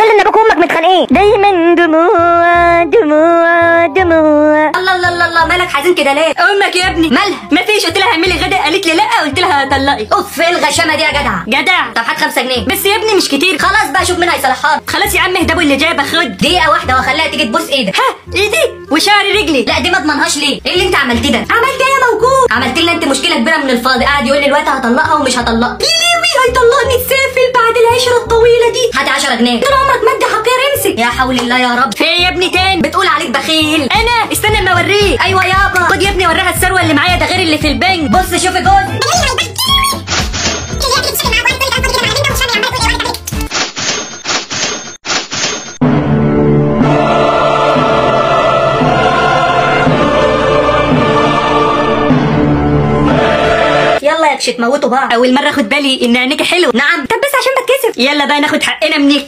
خلي ان ابوك وامك متخانقين دايما دموع دموع دموع الله الله الله الله مالك حزين كده ليه امك يا ابني مالها مفيش قلت لها اعملي غدا قالت لي لا قلت لها طلقي اوف ايه الغشامه دي يا جدع جدع طب هات 5 جنيه بس يا ابني مش كتير خلاص بقى شوف مين هيصلحها لك. خلاص يا عم اهدى اللي جايبه خد دقيقه واحده واخليها تيجي تبوس ايدك ها ايدي وشعر رجلي لا دي ما اضمنهاش ليه ايه اللي انت عملتيه ده عملت ايه يا موجود عملت لنا انت مشكله كبيره من الفاضي قاعد يقول لي الوقت هطلقها ومش هطلقها ليوي هيطلقني السافل بعد العشره الطويله دي هات 10 جنيه طول عمرك مادة حقير امسك يا حول الله يا رب في إيه يا ابني تاني بتقول عليك بخيل انا استنى اما اوريك ايوه يابا خد يا ابني وريها الثروه اللي معايا ده غير اللي في البنك بص شوفي جوز يلا يا كش تموتوا بعض اول مره اخد بالي ان عينيك حلو نعم طب بس عشان بتكسف يلا بقى ناخد حقنا منك